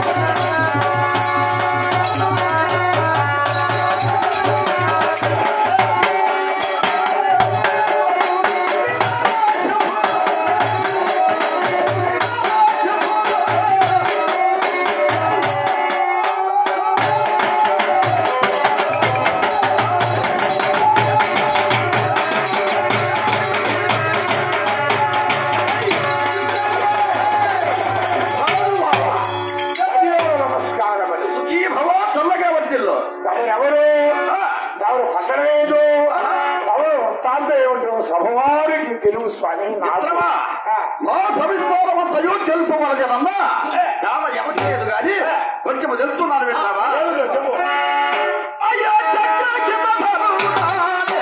నమస్కారములు సుఖీ భవ చల్లగా వర్తిల్లు తమరెవరు తమరు పట్టలేదు తమరు వృత్తాంతం ఏమిటో సభవారికి తెలుగు స్వామి నాకు మిత్రమా ఆ, మా సవిస్తారమంతయో తెలుపవలగనమ్మా చాలా ఎవరి లేదు గాని కొంచెం తెలుపుతున్నాను వింటావా ఏమిటో చెప్పు. అయ్యా చక్రకిత ధరుణాలే.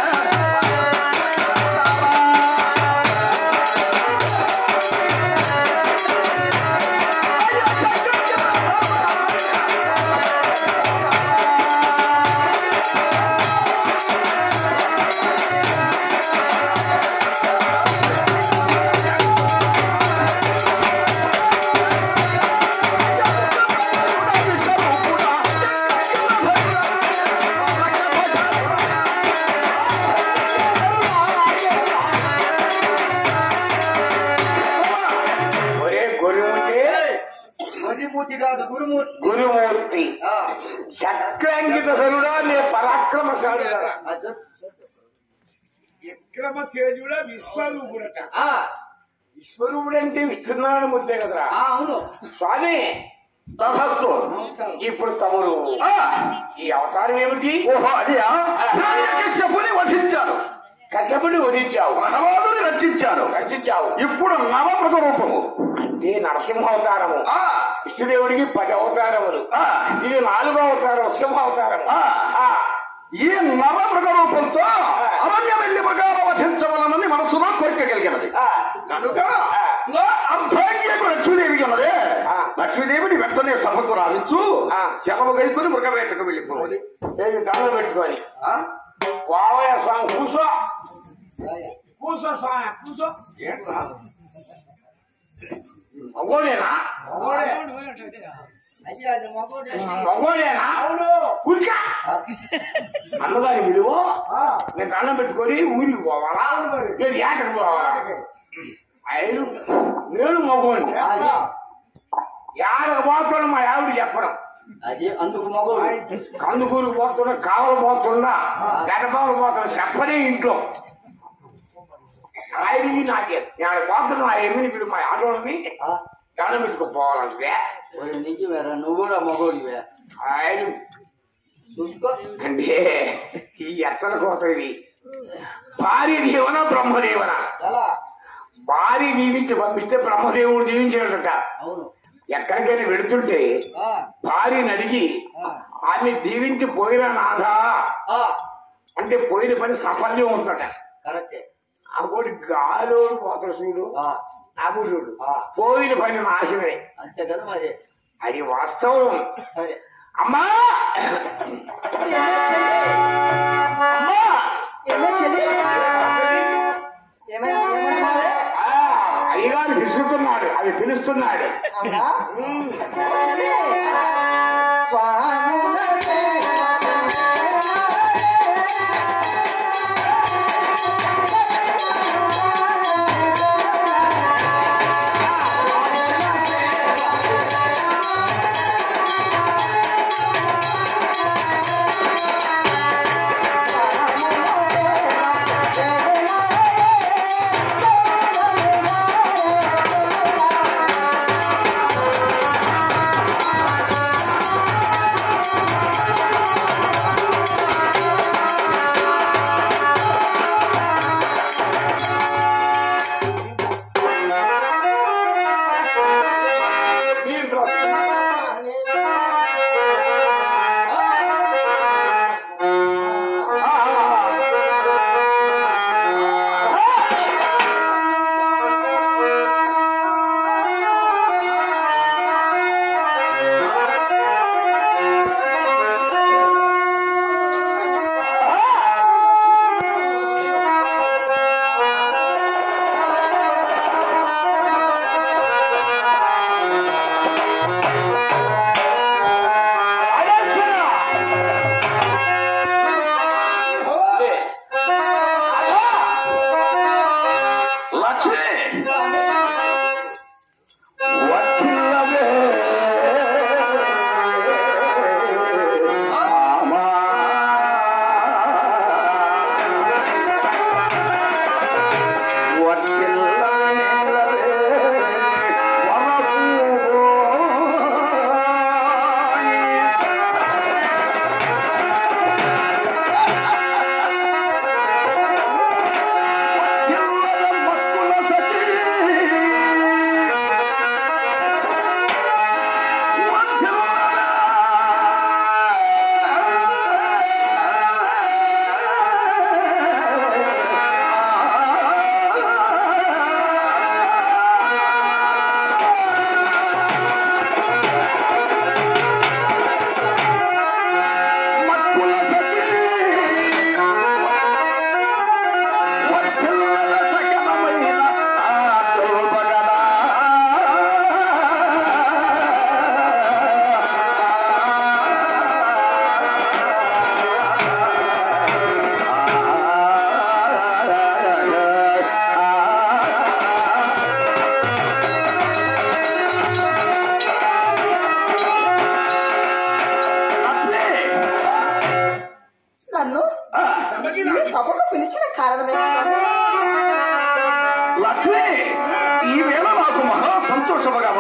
అయ్యా చక్రకిత ధరుణాలే. ఒరే గురుమూర్తి మరిమూర్తి కాదు గురుమూర్తి గురుమూర్తి ఆ, చక్రాంకిత సరుడా నే పరాక్రమశాలుడా అచ్చ. విక్రమ తేజుడ విశ్వరూపుడట ఆ, విశ్వరూపుడు అంటే విష్ణునారాయణ మూర్తే కదరా ఆ, అవును స్వామి తథస్తు. నమస్కారం ఇప్పుడు తమరు ఆ, ఈ అవతారం ఏమిటి ఓహో అదియా హిరణ్యకశ్యపుని వధించారు కశ్యపుని వధించావు ప్రహ్లాదుని రక్షించారు రచించావు ఇప్పుడు నవమృగ రూపము అంటే నరసింహ అవతారము ఆ, విష్ణుదేవుడికి పది అవతారములు ఆ, ఇది నాలుగో అవతారం సింహ అవతారం ఆ. ఆ, ఈ నవమృగ రూపంతో అరణ్య వెళ్ళి మగాల వధించవలనని మనసులో కోరిక కలిగినది ఆ, కనుక ఆ. నా అర్ధాంగియకు లక్ష్మీదేవి ఉన్నదే ఆ. లక్ష్మీదేవిని వెంటనే సభకు రావించు ఆ. సెలవు గైకొని మృగవేటకు వెళ్ళిపోవాలి నేను దండం పెట్టుకొని ఆ? వావయ్య స్వామి కూసో కూసో స్వామి కూసో ఏంట్రా? మగోడేనా అయ్యా అది మగోడే. మగోడేనా అవును కూర్చా అన్నగారి విలువ నేను దండం పెట్టుకొని ఊరికి పోవాలా నేను ఏటకు పోవాలా ఐదు నేను మగోడిని అది ఏడకు పోతున్నా మా ఆవిడ చెప్పడం అది అందుకు మగోడు కందుకూరు పోతున్నా కావలు పోతున్నా గడపాలు పోతున్నా చెప్పనే ఇంట్లో ఆయనకి నాకే నేను పోతున్నా ఆ ఎమ్మిని పిలు మా ఆటోని ఆ, దండం పెట్టుకుపోవాలంటే ఒరే నిజమేరా నువ్వు కూడా మగోడివే ఆయన చూసుకో అంటే ఈ ఎచ్చల కోతది భార్య దీవన బ్రహ్మదేవన ఎలా భార్య దీవించి పంపిస్తే బ్రహ్మదేవుడు దీవించినట్ట అవును ఎక్కడికైనా వెళుతుంటే ఆ, భార్యని అడిగి ఆ, ఆమె దీవించి పోయినా నాథా ఆ, అంటే పోయిన పని సఫల్యం ఉందట కరెక్టే అప్పుడు గాలోడు పోతాడు చూడు ఆ, అప్పుడు చూడు ఆ. పోయిన పని నాశనమే అంతే కదా మరి అది వాస్తవం సరే అమ్మా అమ్మా ఏమో చెల్లి ఏమైనా ఏమంటున్నావే ఆ, అయ్యగారు విసుగుతున్నాడు అది పిలుస్తున్నాడు అవునా చెల్లి స్వాములకే ఆ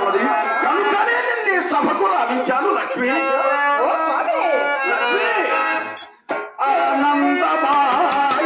ఉన్నది కనుకనే నిన్ను ఈ సభకు రావించాను లక్ష్మి ఓ స్వామి లక్ష్మి ఆనందమాయే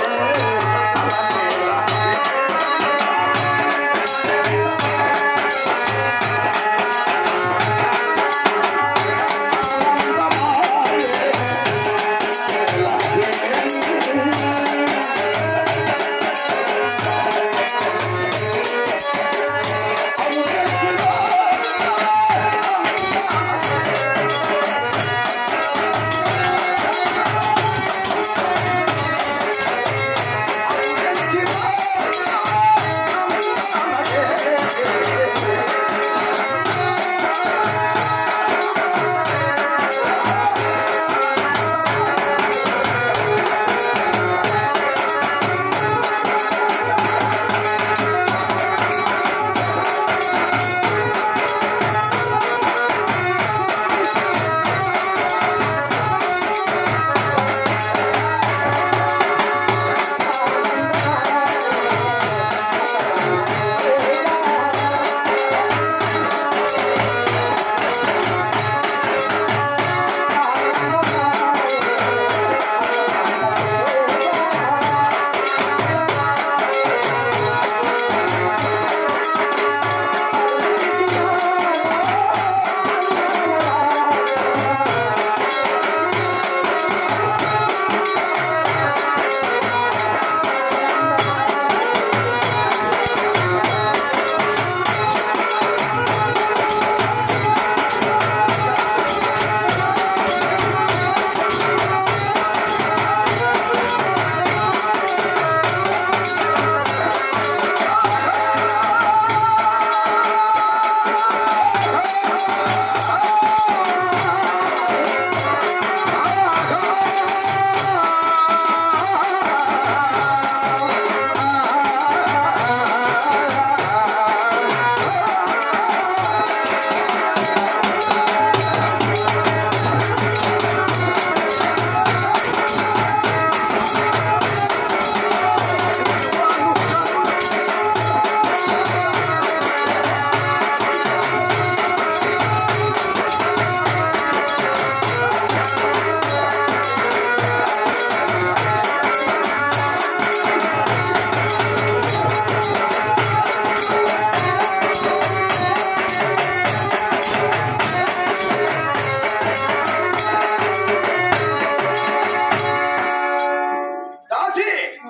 దాసి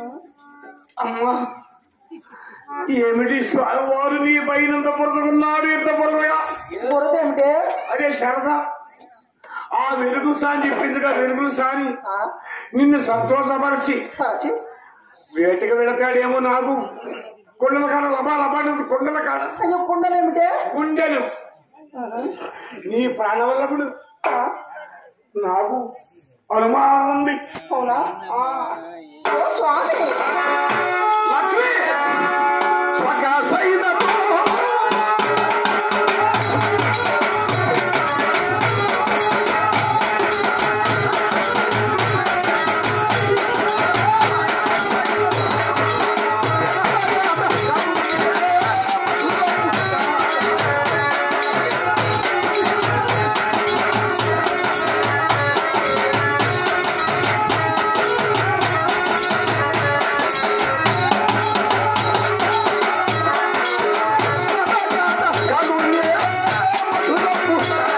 అమ్మా ఏమిటి స్వామివారు నీ పైన ఇంత పొరదుకున్నాడు ఇంత పొరదగా బురద ఏమిటి అదే సరదా ఆ వెలుగు సాని చెప్పిందిగా వెలుగు సాని ఆ, నిన్ను సంతోషపరిచి కాచి వేటకు వెళతాడేమో నాకు కొండల కాడ లబా లబా నుంచి కొండల కాడ అయ్యో కుండలు ఏమిటి గుండెలు నీ ప్రాణవల్లభుడు ఆ, నాకు అనుమానం ఉంది అవునా ఆ, ఓ స్వామి లక్ష్మి స్వకాశైనతో కనులే మధురపు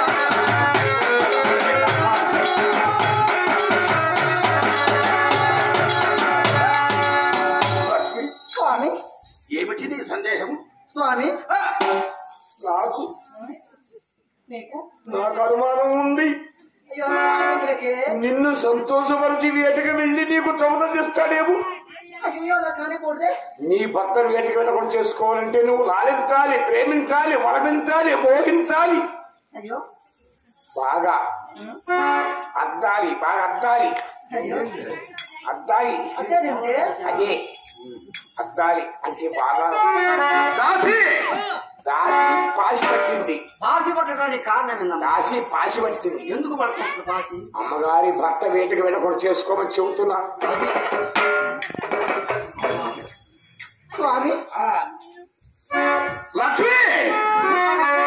లక్ష్మి స్వామి ఏమిటి నీ సందేహం స్వామి ఆ, నాకు నీకు నాకు అనుమానం ఉంది అయ్యో నా ఆరోగ్యలకి నిన్ను సంతోషపరిచి వేటకు వెళ్ళి నీకు చమట తెస్తాడేమో అయ్యో అలా కానికూడదే నీ భర్త వేటకు వెళ్ళకుండా చేసుకోవాలంటే నువ్వు లాలించాలి ప్రేమించాలి వలమించాలి మోహించాలి అయ్యో బాగా అద్దాలి బాగా అద్దాలి అయ్యో అద్దాలి అదేంటి అదే అద్దాలి అంటే బాగా దాసి దాసి పాసి పట్టింది బాసి పట్టడానికి కారణం ఏందమ్మా దాసి పాసి పట్టింది ఎందుకు పడుతుంది బాసి అమ్మగారి భర్త వేటకు వెళ్ళకుండా చేసుకోమని చెబుతున్నా స్వామి లక్ష్మి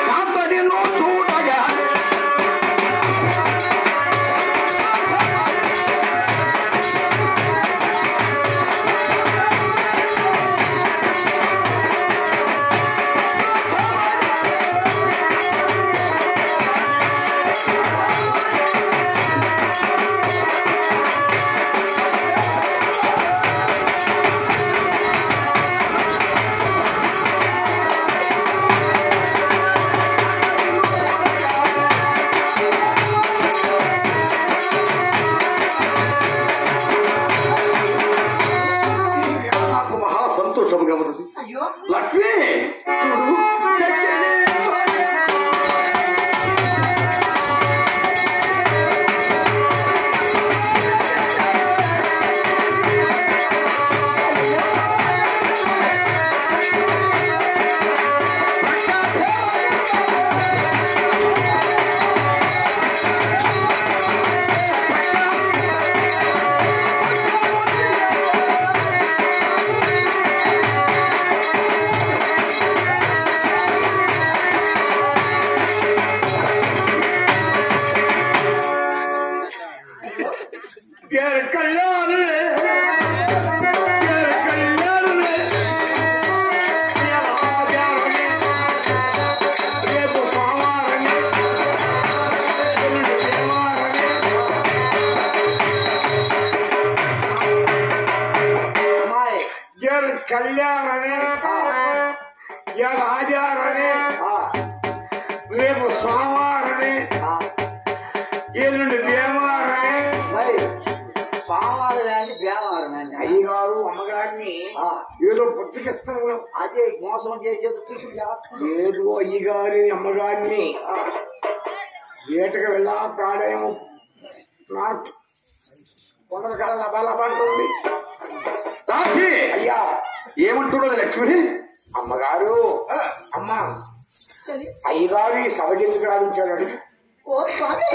కళ్యాణని ఇవాళ ఆచారని ఆ, రేపు సోమవారని ఆ. ఎల్లుండి భీమవారని మరి సోమవారం కానీ భీమవారం కానీ అయ్యగారు అమ్మగారిని ఆ, ఏదో పుచ్చకిస్తున్నాం అదే మోసం చేసేది చూసి చేస్తున్నాం. ఏదో అయ్యగారి అమ్మగారిని వేటకు వెళ్ళా ప్రాణాయం నాకు కొందరు కళ లబాలబంటుంది దాసి అయ్యా ఏమంటున్నది లక్ష్మి అమ్మగారు అమ్మ సరే. అయ్యగారు ఈ సభకి ఎందుకు రావించాడు ఓ స్వామి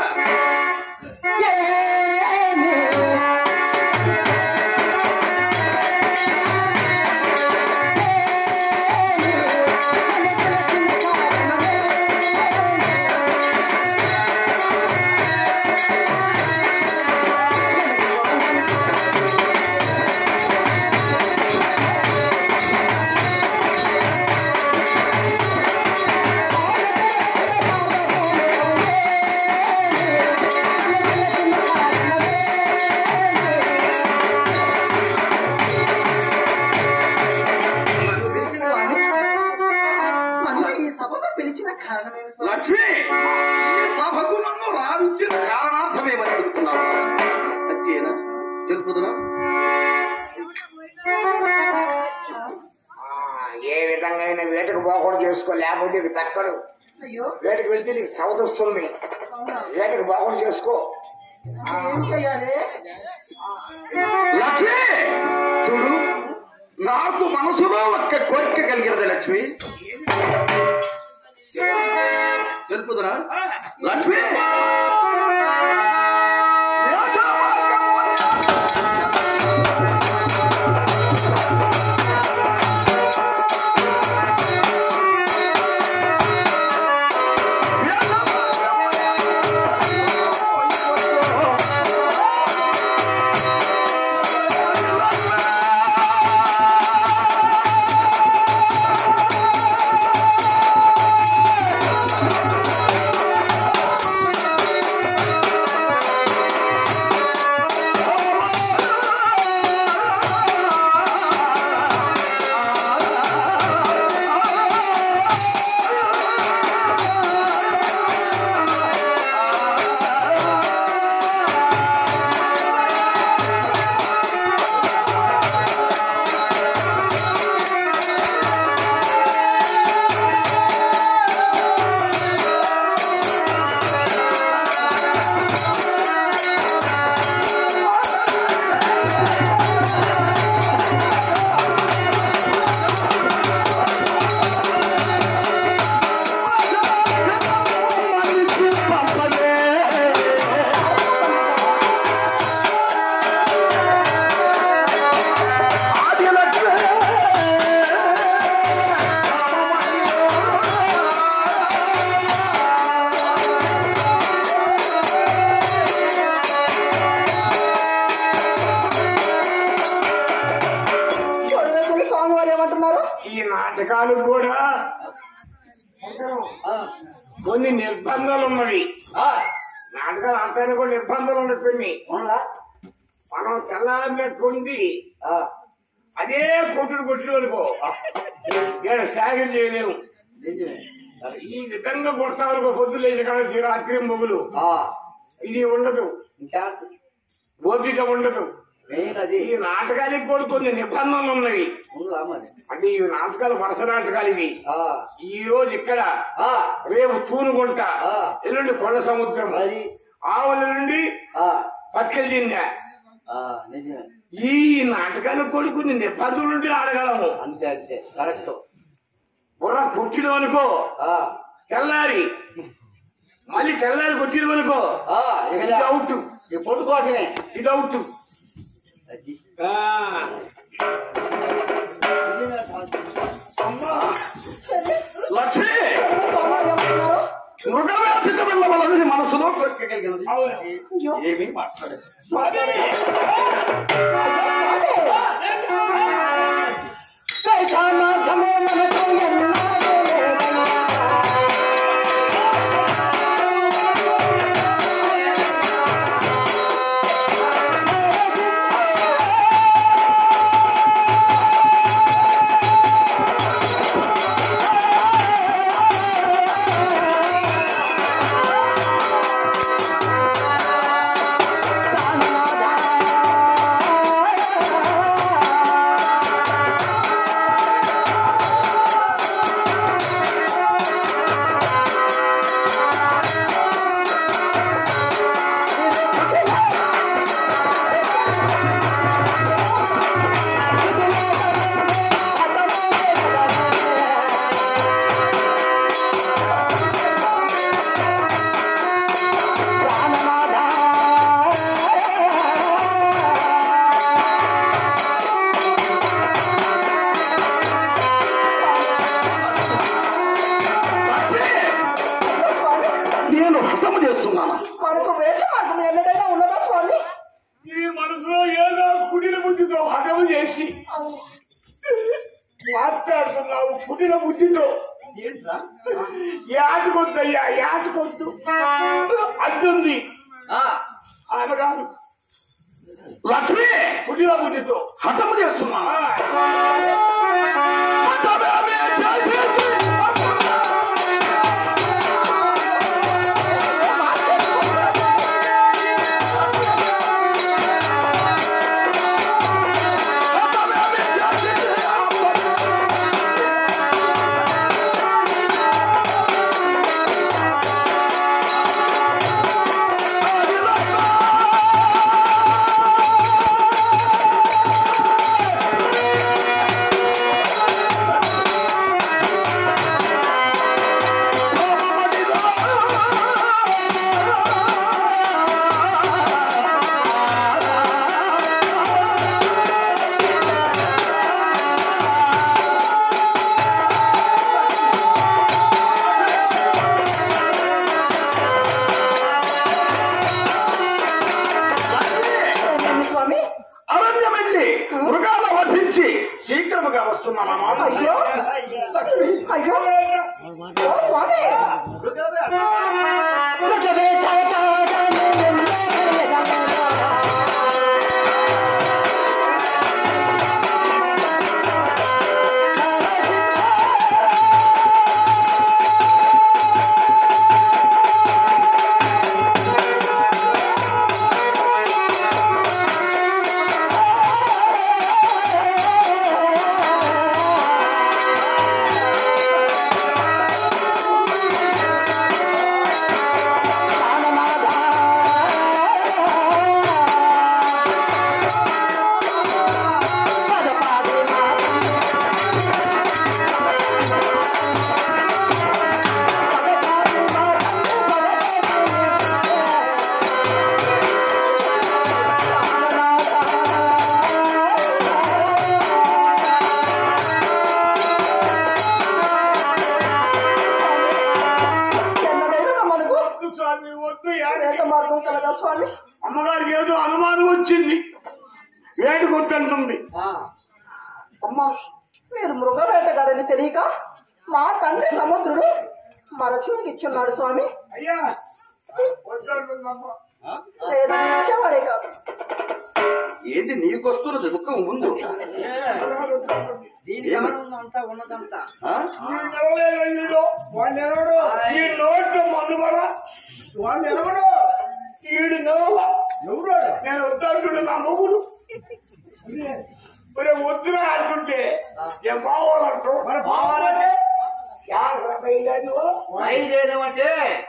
నన్ను ఈ సభకు పిలిచిన కారణమేమి స్వామి లక్ష్మి ఈ సభకు నన్ను రావించిన కారణార్థమేమని అడుగుతున్నావు అంతేనా తెలుపుతున్నా ఏ విధంగా అయినా వేటకు పోకుండా చేసుకో లేకపోతే ఇది తక్కడు అయ్యో వేటకు వెళ్తే నీకు సవదొస్తుంది అవునా వేటకు పోకుండా చేసుకో ఏం చెయ్యాలి లక్ష్మి చూడు నాకు మనసులో ఒక్క కోరిక కలిగినది లక్ష్మి తెలుపుదురా లక్ష్మి చూడవలసిన స్వామివారు ఏమంటున్నారు ఈ నాటకాలు కూడా కొన్ని నిర్బంధాలు ఉన్నవి నాటకాలు అంతానికి కూడా నిర్బంధాలు ఉన్నాయి కొన్ని అవునా? మనం తెల్లారినటువంటి ఆ, అదే కొట్టుడు కొట్టుడు అనుకో ఇక్కడ సాగం చేయలేము నిజమే. ఈ విధంగా కొడతారు పొద్దు లేచి కానీ రాత్రి మొగులు ఆ, ఇది ఉండదు ఇంకా ఓపిక ఉండదు మెయిన్ అది ఈ నాటకానికి కూడా కొన్ని నిబంధనలు ఉన్నవి ఉందా మరి అంటే ఈ నాటకాలు వరుస నాటకాలు ఇవి ఆ, ఈ రోజు ఇక్కడ ఆ, రేపు తూనుగుంట ఆ. ఎల్లుండి కొండ సముద్రం అది ఆవుల నుండి ఆ, పక్కెళ్ళిందా ఆ, నిజమే ఈ నాటకాలకు కూడా కొన్ని నిబంధనలు ఉంటే ఆడగలము అంతే అంతే కరెక్ట్ బుర్ర పుట్టిన అనుకో ఆ, తెల్లారి మళ్ళీ తెల్లారి కొట్టిన అనుకో ఆ, ఇక ఇది అవుట్ ఈ పొట్టుకోవటమే ఇది అవుట్ అది ఆ, నిజమే కాదు. లక్ష్మి స్వామివారు ఏమంటున్నారు మృగవ్యాధిక వెళ్ళవలని మనసులో కోరిక కలిగినది అవును. ఏమీ మాట్లాడదు స్వామి! ఆ వస్తున్నాను మనకు వేట మార్గం ఎన్నడైనా ఉన్నదా స్వామి నీ మనసులో ఏదో కుడిన బుద్ధితో హఠము చేసి మాట్లాడుతున్నావు కుడిన బుద్ధితో ఏంట్రా యాచకొద్దయ్యా యాచకొద్దు అద్దుంది ఆ, ఆయన కాదు లక్ష్మి కుడిన బుద్ధితో హఠము చేస్తున్నాను ఆ, హఠమేమి చేసేది? హఠమేమి చేసేది? ఏమి స్వామి అరణ్యం వెళ్ళి మృగాల వధించి శీఘ్రముగా వస్తున్నాను అయ్యో అయ్యో ఓ స్వామి ఎన్నడైనా మనకు వద్దు స్వామి వద్దు యాడ- వేట మార్గం కలదా స్వామి అమ్మగారికి ఏదో అనుమానం వచ్చింది వేడుకొద్దంటుంది ఆ, అమ్మా మీరు మృగవేటగాడని తెలియక మా తండ్రి సముద్రుడు మరచి ఇచ్చున్నాడు స్వామి అయ్యా వద్దంటుందమ్మా ఆ, లేదా ఇచ్చేవాడే కాదు ఏంది నీకొస్తున్నది దుఃఖం ముందు ఏ, దీని కారణం అంతా ఉన్నదంతా ఆ? వీడు నిలవలేదు వీడు. వాడు నిలవడు. ఈ నోట్లో మందు పడ. వాడు నిలవడు. వీడు నిలవ. నేను వద్దంటుండే నా మొగుడు ఒరే వద్దురా అంటుంటే ఏం బావాలంటూ మరి బావాలంటే బయలుదేరమంటే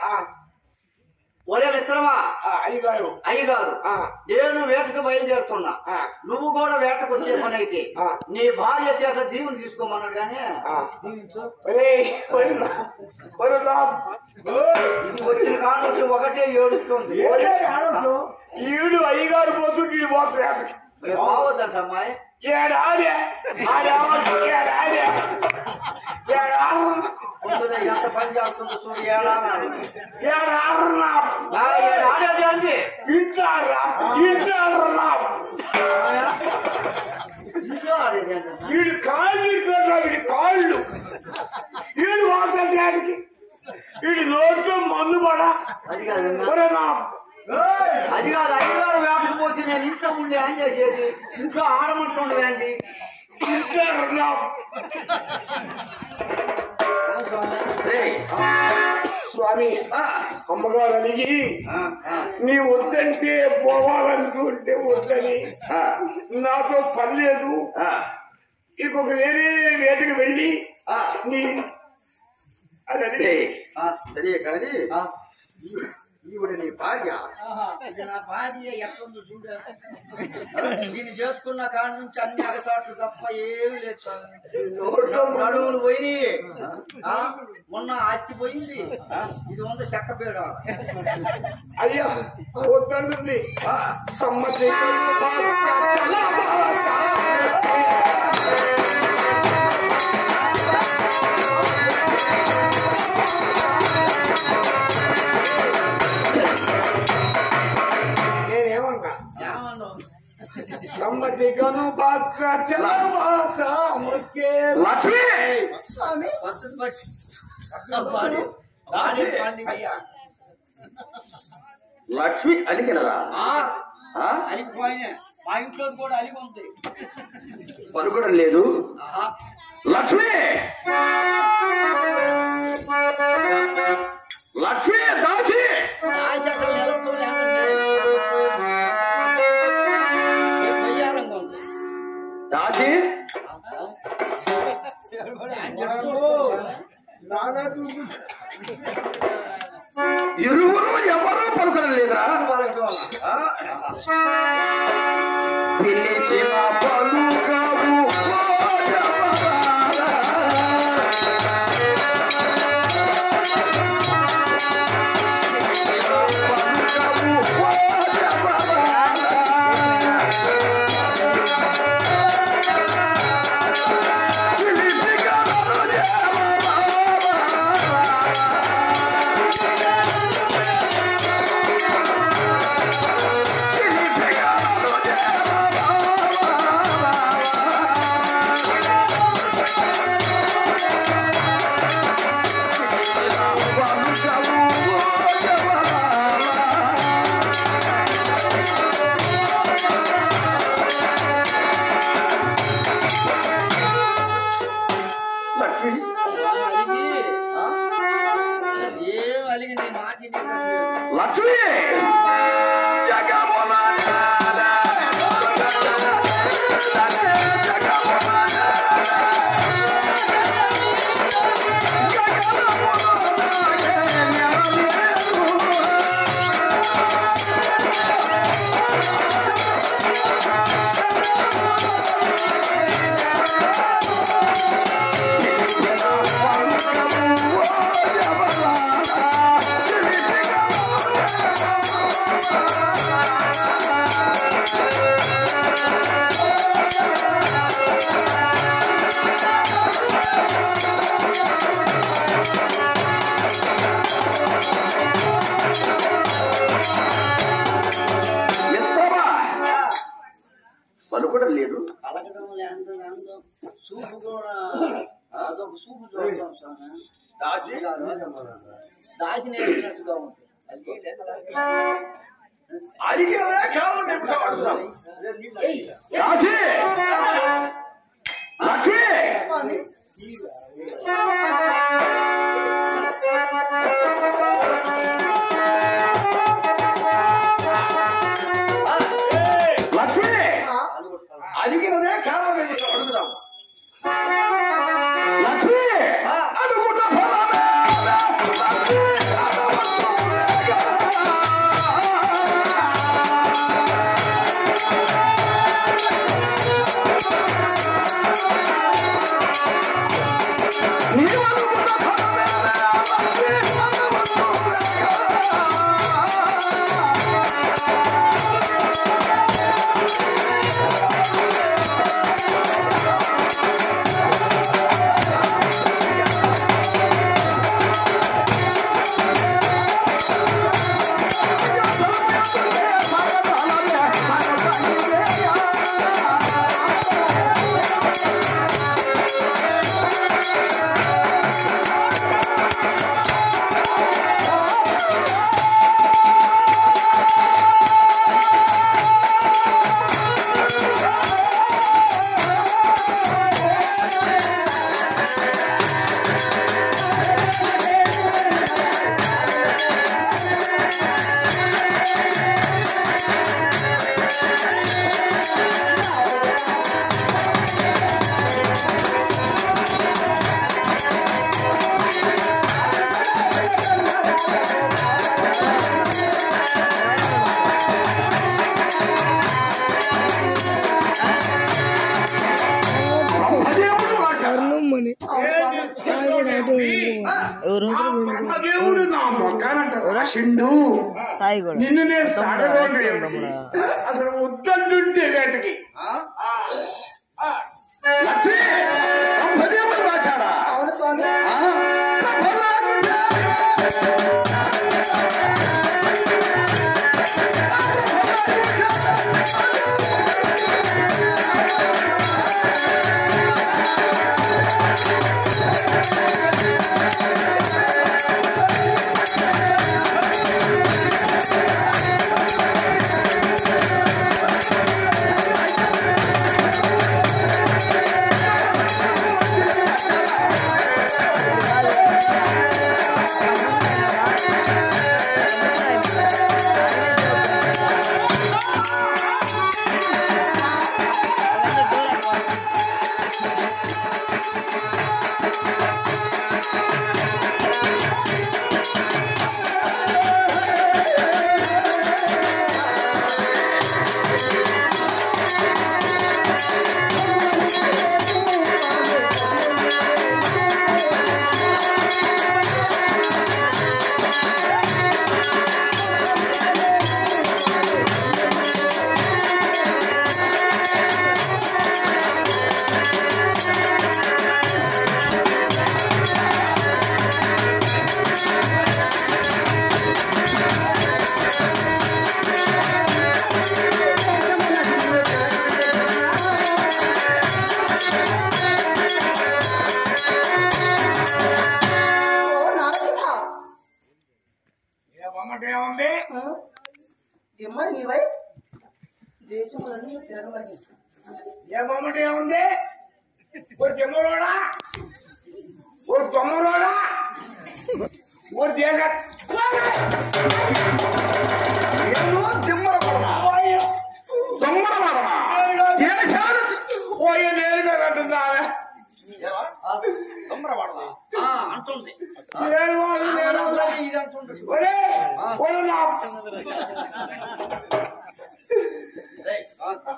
ఒరే మిత్రమా అయ్యగారు అయ్యగారు ఆ. నేను వేటకు బయలుదేరుతున్నా ఆ. నువ్వు కూడా వేటకు వచ్చే పని అయితే ఆ. నీ భార్య చేత దీవుని తీసుకోమన్నాడు కానీ ఆ. దీవించు ఒరే ఒరే నా- ఒరే నా ఇది వచ్చిన కాను వచ్చి ఒకటే ఏడుస్తుంది ఈడు అయ్యగారు పోతుంటే ఈ పోతాడు మరి బావద్దంట అమ్మాయి ఏడాది ఆడేవాడు ఏడాది ఏడాడు ఉంటుందా? ఎంత పని చేస్తుందో చూడు ఏడాది ఏడాడున్నా ఏడాది అంది ఇంటారా ఇంటారా ఇంట్లో ఆడేది ఏంటమ్మా? వీడు కాళ్ళు ఇట్లా వీడి కాళ్ళు వీడు వాడటానికి వీడి నోట్లో మందు పడ అది కాదమ్మా ఒరే నా అది కాదు అయ్యగారు వేటకు పోతే నేను ఇంట్లో ఉండి ఏం చేసేది ఇంట్లో ఆడమంటుండదు ఏంటి ఇంటారా ఏయ్, స్వామి ఆ, అమ్మగారు అడిగి ఆ, ఆ, నీ వద్దంటే పోవాలనుకుంటే వద్దని ఆ, నాతో పని లేదు ఆ, ఇంకొక వేరే వేటకి వెళ్ళి ఆ. నీ అది అది. ఏయ్, ఆ, తెలియ కానీ ఆ. ఈవిడ నీ భార్య ఇది నా భార్య ఎట్లుందో చూడ దీన్ని చేసుకున్న కాడి నుంచి అన్ని అగసాట్లు తప్ప ఏమి లేదు స్వామి. నడువులు పోయినాయి ఆ, మొన్న ఆస్తి పోయింది ఆ, ఇది ఉంది చెక్క పేడ అయ్యా వద్దంటుంది సమ్మతి బాలికను భద్రాచలవాస ముఖ్య లక్ష్మి స్వామి పద్ధతి బట్టి పాడి పాడి పాడి లక్ష్మి అలికినరా ఆ, ఆ? అలిగిపోయినా మా ఇంట్లో కూడా అలిగి ఉంది పలుకడం లేదు ఆహా. లక్ష్మి లక్ష్మి దాసి రాసి అక్కడ నిలవటం లేదండి. ఏ వయ్యారంగా ఉంది. దాసి ఏం చెప్తున్నావు? ఇరువురు ఎవరు పలుకడం లేదురా పిలిచిన పలుకవు ఓ జవరాలా. పిలిచిన పలుకవు ఓ జవరాలా. పిలిచిగలరు లక్ష్మి అలిగి, ఆ? ఏం అలిగి నీ మాట వినేటట్లేదు. లక్ష్మి జగమున మిత్రమా పలుకడం లేదు అలగడం లేదో లేదో చూపు కూడా అదొక చూపు చూడడం స్వామి. దాసి దాసి నేర్పినట్టుగా ఉంది అడిగినదే కారణం ఏమిటో అడుగుదాం దాసి లక్ష్మి స్వామి లక్ష్మి ఆ, అడిగినదే కారణం ఏమిటో అడుగుదాం లక్ష్మి అనుకున్న ఫలమే లక్ష్మి నీవు అనుకున్న ఫలమే లక్ష్మి బ్రహ్మదేవుడు రాశాడు దేవుడు నా మొక్కానంట రాసిండు నిన్ను నేను సాగలేదు అసలు ఉత్తంటుంటే వేటకి ఆ, ఆ, లక్ష్మి బ్రహ్మదేవుడు రాశాడా అవును స్వామి ఆ? బ్రహ్మరాజుడా. ఆ బొమ్మట ఏముంది దిమ్మ నీవై దేశములన్నీ తిరగమని ఏ బొమ్మట ఏముంది ఓ జమ్మరోడా ఓ తొమ్మరోడా ఓ దేశ ఏమో తిమ్మరపడమా దొమ్మరపడమా దేశాలు పోయి నేరుగా కట్టుందా దొమ్మరపడమా ఆ, అంటుంది నేను వాళ్ళు ఆ, నేను మనందరినీ ఇది అంటుంది ఒరే, ఒరే నా రేయ్, ఆ,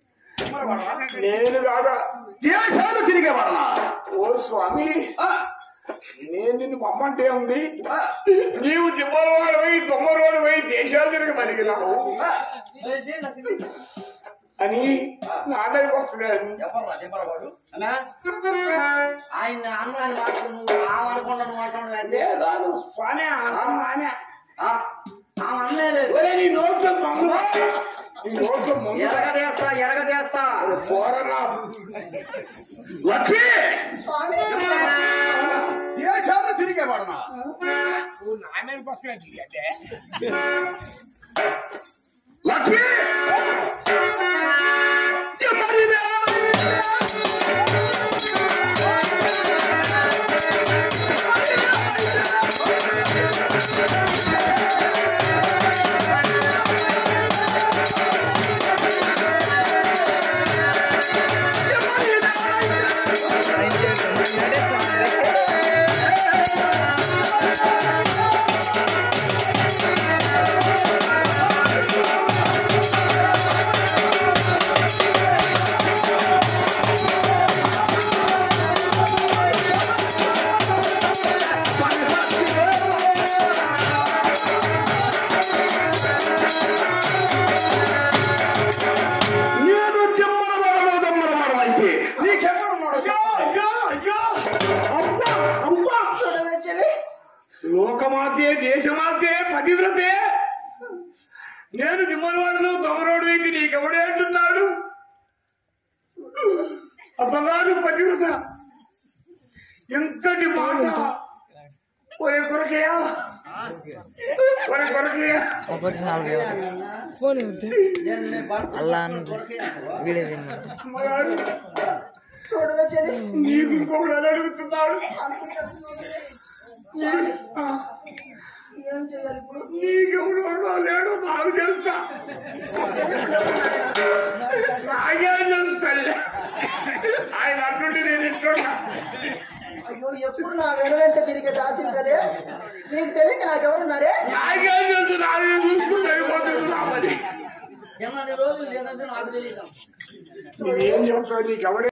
నేను కాదా దేశాలు తిరిగేవాడనా ఓ స్వామి ఆ, నేను నిన్ను మమ్మంటే ఉంది ఆ, నీవు దిమ్మలవాడు పోయి దొమ్మరోడు పోయి దేశాలు తిరిగి మరిగినావు ఆ. రేయ్, రేయ్, నాకు ఇది. అని నా దగ్గర వస్తున్నాడు ఎవర్రా దిమ్మరవాడు అన్నా, ఆయన అన్నాన్ని మాట్లాడు నువ్వు ఆమె అనుకున్నాను మాట్లాడు అంతే రాదు స్వామి ఆమె ఆమె అనలేదు ఒరే నీ నోట్లో మంగు నీ నోట్లో మంగు ఎరగదేస్తా ఎరగదేస్తా పోరరా లక్ష్మి స్వామి దేశాలు తిరిగేవాడనా నువ్వు నా మీదకి వస్తున్నాడు అంటే లక్ష్మి తిమ్మరిదే. నేను తిమ్మరవాడను దమ్మరవాడనైతే నీకెక్కడున్నాడో చెప్పు. అయ్యో అయ్యో అబ్బా అబ్బా చూడవే చెల్లి లోకమాతే దేశమాతే పతివ్రతే నేను దిమ్మలవాడను దొమరోడు అయితే నీకెవడే అంటున్నాడు అబ్బగారు పతివ్రత ఎంతటి మాట ఒరే కొరకయా ఒరే కొరకయా ఒకటి నాలుగు ఫోన్ ఉంది అల్లా వీడేది అమ్మగారు చూడవే చెల్లి నీకు ఇంకొకడు అని అడుగుతున్నాడు ఆ, ఏం చేయాలి ఇప్పుడు నీకెవడు లేడు నాకు తెలుసా నాకేం తెలుస్తాడు ఆయన అట్టుండి నేను ఇట్టున్నా అయ్యో ఎప్పుడు నా వెన వెంట తిరిగే దాచిన కదే నీకు తెలియక నాకెవరున్నారే నాకేం తెలుసు నాకే చూసుకుని వెళ్ళిపోతున్నా మరి ఎన్నది రోజులు లేదంటే నాకు తెలియదు నువ్వేం చెప్తావు నీకెవడే